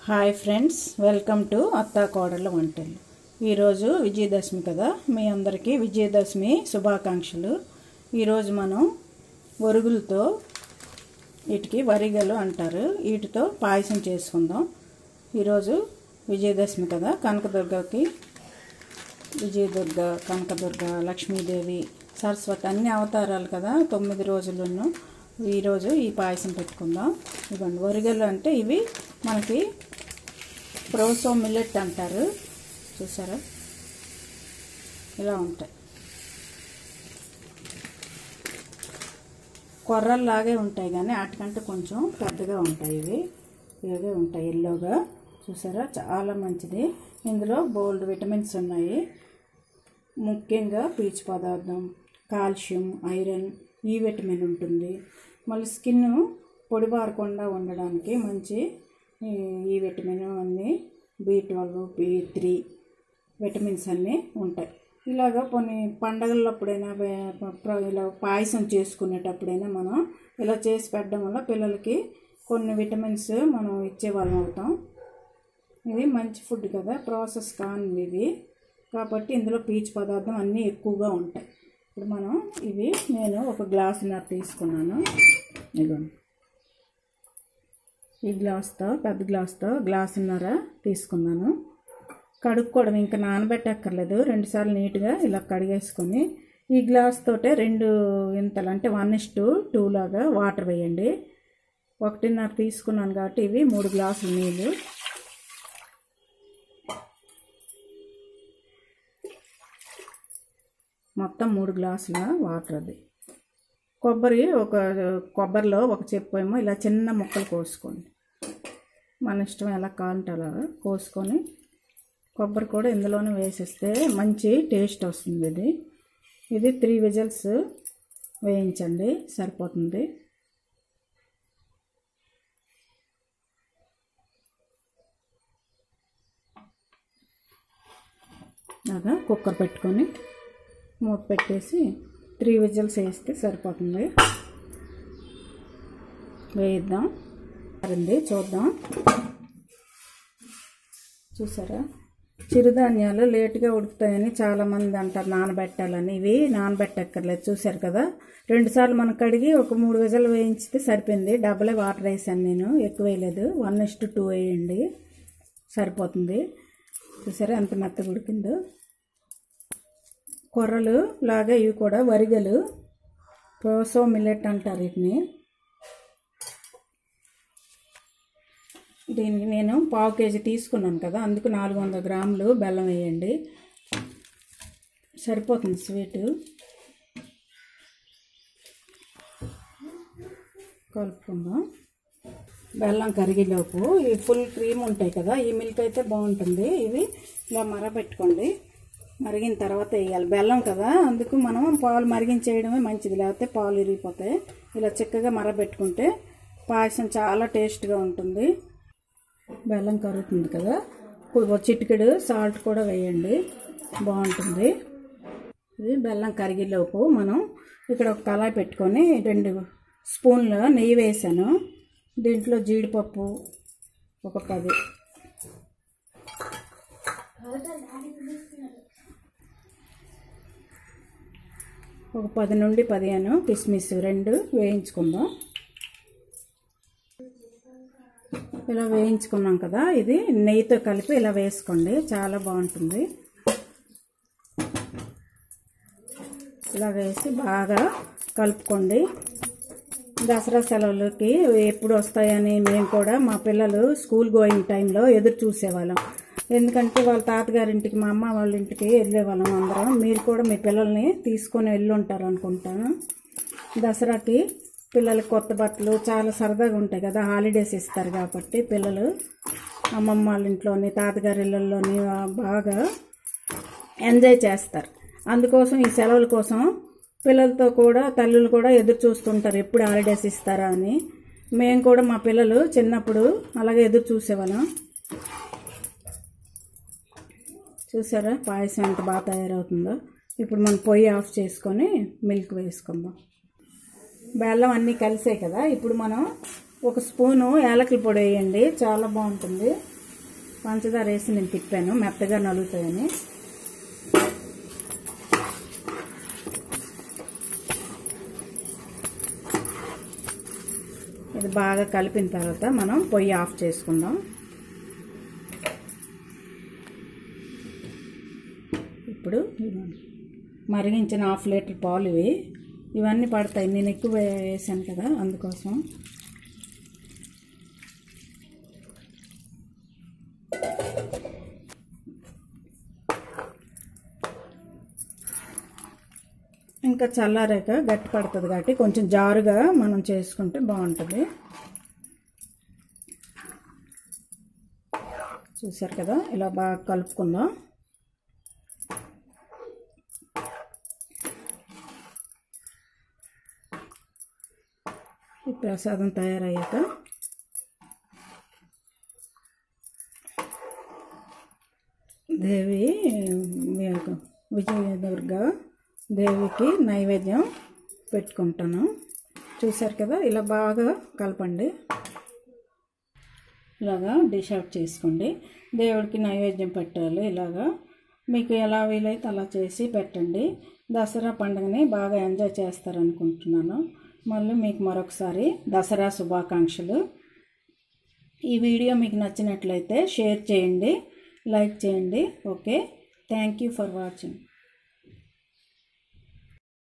hi friends welcome to అత్తా కోడళ్ళ వంటలు ఈరోజు విజయదశమి కదా మీ అందరికీ విజయదశమి శుభాకాంక్షలు ఈరోజు మనం ఒరుగులతో వీటికి వరిగలు అంటారు వీటితో పాయసం చేసుకుందాం ఈరోజు విజయదశమి కదా కనకదుర్గకి విజయదుర్గ కనకదుర్గ లక్ష్మీదేవి సరస్వతి అన్ని అవతారాలు కదా తొమ్మిది రోజులను ఈరోజు ఈ పాయసం పెట్టుకుందాం ఇవ్వండి వరిగలు అంటే ఇవి మనకి ప్రోసో మిల్లెట్ అంటారు చూసారా ఇలా ఉంటాయి కొర్రల్లాగే ఉంటాయి కానీ వాటికంటే కొంచెం పెద్దగా ఉంటాయి ఇవి ఇలాగే ఉంటాయి ఎల్లోగా చూసారా చాలా మంచిది ఇందులో బోల్డ్ విటమిన్స్ ఉన్నాయి ముఖ్యంగా పీచు పదార్థం కాల్షియం ఐరన్ ఈ విటమిన్ ఉంటుంది మళ్ళీ స్కిన్ పొడిబారకుండా ఉండడానికి మంచి ఈ- ఈ విటమిన్ అన్నీ B twelve B three vitamins అన్నీ ఉంటాయి ఇలాగ కొన్ని పండగలప్పుడైనా వే- ప్ర- ఇలా పాయసం చేసుకునేటప్పుడైనా మనం ఇలా చేసి పెట్టడం వల్ల పిల్లలకి కొన్ని విటమిన్స్ మనం ఇచ్చేవాళ్ళం అవుతాం ఇది మంచి ఫుడ్ కదా ప్రాసెస్ కానివి ఇవి కాబట్టి ఇందులో పీచు పదార్థం అన్నీ ఎక్కువగా ఉంటాయి ఇప్పుడు మనం ఇవి నేను ఒక గ్లాసున్నర తీసుకున్నాను ఇదిగోండి ఈ గ్లాస్తో పెద్ద గ్లాస్తో గ్లాసున్నర తీసుకున్నాను కడుక్కోవడం ఇంకా నానబెట్టక్కర్లేదు రెండుసార్లు నీట్గా ఇలా కడిగేసుకొని ఈ గ్లాస్ తోటే రెండు ఇంతలు అంటే వన్ ఇస్ టూ టూ లాగా వాటర్ వేయండి ఒకటిన్నర తీసుకున్నాను కాబట్టి ఇవి మూడు గ్లాసులు నీళ్ళు మొత్తం మూడు గ్లాసుల వాటర్ అది కొబ్బరి ఒక కొబ్బరిలో ఒక చెప్పు ఏమో ఇలా చిన్న ముక్కలు కోసుకోండి మన ఇష్టం ఎలా కావాలంటే అలా కోసుకొని కొబ్బరి కూడా ఇందులోనే వేసేస్తే మంచి టేస్ట్ వస్తుంది ఇది ఇది త్రీ విజిల్స్ వేయించండి సరిపోతుంది అలాగా కుక్కర్ పెట్టుకొని మూత పెట్టేసి త్రీ విజిల్స్ వేస్తే సరిపోతుంది వేయిద్దాం అరింది చూద్దాం చూసారా చిరుధాన్యాలు లేటుగా ఉడుకుతాయని చాలామంది అంటారు నానబెట్టాలని ఇవి నానబెట్టక్కర్లేదు చూసారు కదా రెండుసార్లు మనం కడిగి ఒక మూడు విజలు వేయించితే సరిపోయింది డబ్బలే వాటర్ వేసాను నేను ఎక్కువ వేయలేదు వన్ ఇస్ట్ టూ వేయండి సరిపోతుంది చూసారా ఎంత మెత్తగా ఉడికిందో కొర్రలు లాగా ఇవి కూడా వరిగలు ప్రోసో మిల్లెట్ అంటారు వీటిని దీనికి నేను పావు కేజీ తీసుకున్నాను కదా అందుకు నాలుగు వందల గ్రాములు బెల్లం వేయండి సరిపోతుంది స్వీటు కలుపుకుందాం బెల్లం కరిగేలోపు ఈ ఫుల్ క్రీమ్ ఉంటాయి కదా ఈ మిల్క్ అయితే బాగుంటుంది ఇవి ఇలా మరబెట్టుకోండి మరిగిన తర్వాత వేయాలి బెల్లం కదా అందుకు మనం పాలు మరిగించేయడమే మంచిది లేకపోతే పాలు ఇరిగిపోతాయి ఇలా చిక్కగా మరబెట్టుకుంటే పాయసం చాలా టేస్ట్గా ఉంటుంది బెల్లం కరుగుతుంది కదా ఒక చిటికెడు సాల్ట్ కూడా వేయండి బాగుంటుంది ఇది బెల్లం కరిగేలోపు మనం ఇక్కడ ఒక కళాయి పెట్టుకొని రెండు స్పూన్ల నెయ్యి వేసాను దీంట్లో జీడిపప్పు ఒక పది ఒక పది నుండి పదిహేను కిస్మిస్ రెండు వేయించుకుందాం ఇలా వేయించుకున్నాం కదా ఇది నెయ్యితో కలిపి ఇలా వేసుకోండి చాలా బాగుంటుంది ఇలా వేసి బాగా కలుపుకోండి దసరా సెలవులకి ఎప్పుడు వస్తాయని మేము కూడా మా పిల్లలు స్కూల్ గోయింగ్ టైంలో ఎదురు చూసేవాళ్ళం ఎందుకంటే వాళ్ళ తాతగారింటికి మా అమ్మ వాళ్ళ ఇంటికి వెళ్ళేవాళ్ళం అందరం మీరు కూడా మీ పిల్లల్ని తీసుకొని వెళ్ళి ఉంటారు అనుకుంటాను దసరాకి పిల్లలకి కొత్త బట్టలు చాలా సరదాగా ఉంటాయి కదా హాలిడేస్ ఇస్తారు కాబట్టి పిల్లలు అమ్మమ్మ వాళ్ళ ఇంట్లోని తాతగారి ఇళ్ళల్లోని బాగా ఎంజాయ్ చేస్తారు అందుకోసం ఈ సెలవుల కోసం పిల్లలతో కూడా తల్లులు కూడా ఎదురు చూస్తుంటారు ఎప్పుడు హాలిడేస్ ఇస్తారా అని మేము కూడా మా పిల్లలు చిన్నప్పుడు అలాగే ఎదురు చూసేవాళ్ళం చూసారా పాయసం ఎంత బాగా తయారవుతుందో ఇప్పుడు మనం పొయ్యి ఆఫ్ చేసుకొని మిల్క్ వేసుకుందాం బెల్లం అన్నీ కలిసాయి కదా ఇప్పుడు మనం ఒక స్పూను యాలకుల పొడి వేయండి చాలా బాగుంటుంది పంచదార వేసి నేను తిప్పాను మెత్తగా నలుగుతాయని ఇది బాగా కలిపిన తర్వాత మనం పొయ్యి ఆఫ్ చేసుకుందాం ఇప్పుడు మరిగించిన హాఫ్ లీటర్ పాలు ఇవి ఇవన్నీ పడతాయి నేను ఎక్కువ వేసాను కదా అందుకోసం ఇంకా చల్లారాక గట్టి పడుతుంది కాబట్టి కొంచెం జారుగా మనం చేసుకుంటే బాగుంటుంది చూసారు కదా ఇలా బాగా కలుపుకుందాం ఈ ప్రసాదం తయారయ్యాక దేవి విజయదుర్గ దేవికి నైవేద్యం పెట్టుకుంటాను చూసారు కదా ఇలా బాగా కలపండి ఇలాగా డిష్ అవుట్ చేసుకోండి దేవుడికి నైవేద్యం పెట్టాలి ఇలాగా మీకు ఎలా వీలైతే అలా చేసి పెట్టండి దసరా పండుగని బాగా ఎంజాయ్ చేస్తారనుకుంటున్నాను మళ్ళీ మీకు మరొకసారి దసరా శుభాకాంక్షలు ఈ వీడియో మీకు నచ్చినట్లయితే షేర్ చేయండి లైక్ చేయండి okay thank you for watching